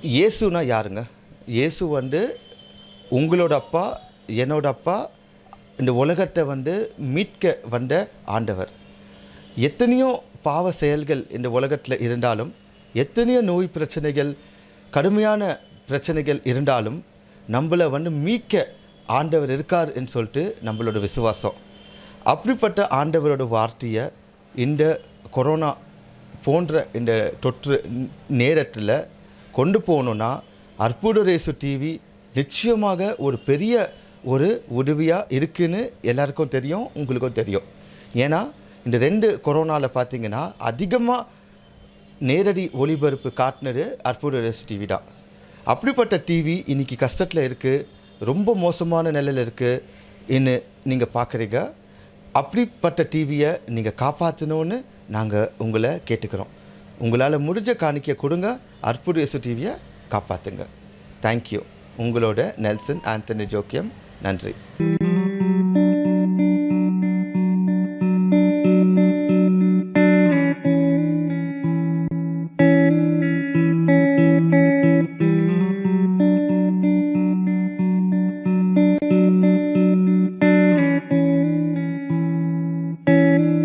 இயேசுனா யாருங்க இயேசு வந்து உங்களோட அப்பா என்னோட அப்பா இந்த உலகத்தை வந்து மீட்க வந்த ஆண்டவர் எத்தனையோ பாவ செயல்கள் இந்த உலகத்தில் இருந்தாலும் எத்தனையோ நோய் பிரச்சனைகள் கடுமையான பிரச்சனைகள் இருந்தாலும் நம்மளை வந்து மீட்க ஆண்டவர் இருக்கார் என்று சொல்லிட்டு நம்மளோட விசுவாசம் அப்படிப்பட்ட ஆண்டவரோட வார்த்தையை இந்த கொரோனா போன்ற இந்த தொற்று நேரத்தில் கொண்டு போகணுன்னா அற்புத ரேசு டிவி நிச்சயமாக ஒரு பெரிய ஒரு உதவியாக இருக்குன்னு எல்லாருக்கும் தெரியும் உங்களுக்கும் தெரியும் ஏன்னா இந்த ரெண்டு கொரோனாவில் பார்த்தீங்கன்னா அதிகமாக நேரடி ஒளிபரப்பு காட்டினது அற்புத ரேசு டிவி தான் அப்படிப்பட்ட டிவி இன்னைக்கு கஷ்டத்தில் இருக்குது ரொம்ப மோசமான நிலையில் இருக்குது இன்னு நீங்கள் பார்க்குறீங்க அப்படிப்பட்ட டிவியை நீங்கள் காப்பாற்றணும்னு நாங்கள் உங்களை கேட்டுக்கிறோம் உங்களால் முடிஞ்ச காணிக்கை கொடுங்க அற்புத இயேசு டிவியை காப்பாற்றுங்க தேங்க்யூ உங்களோட நெல்சன் ஆண்டனி ஜோக்கியம் நன்றி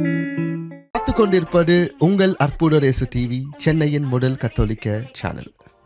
பார்த்து கொண்டிருப்பது உங்கள் அற்புத ரேசு டிவி சென்னையின் முதல் கத்தோலிக்க சேனல்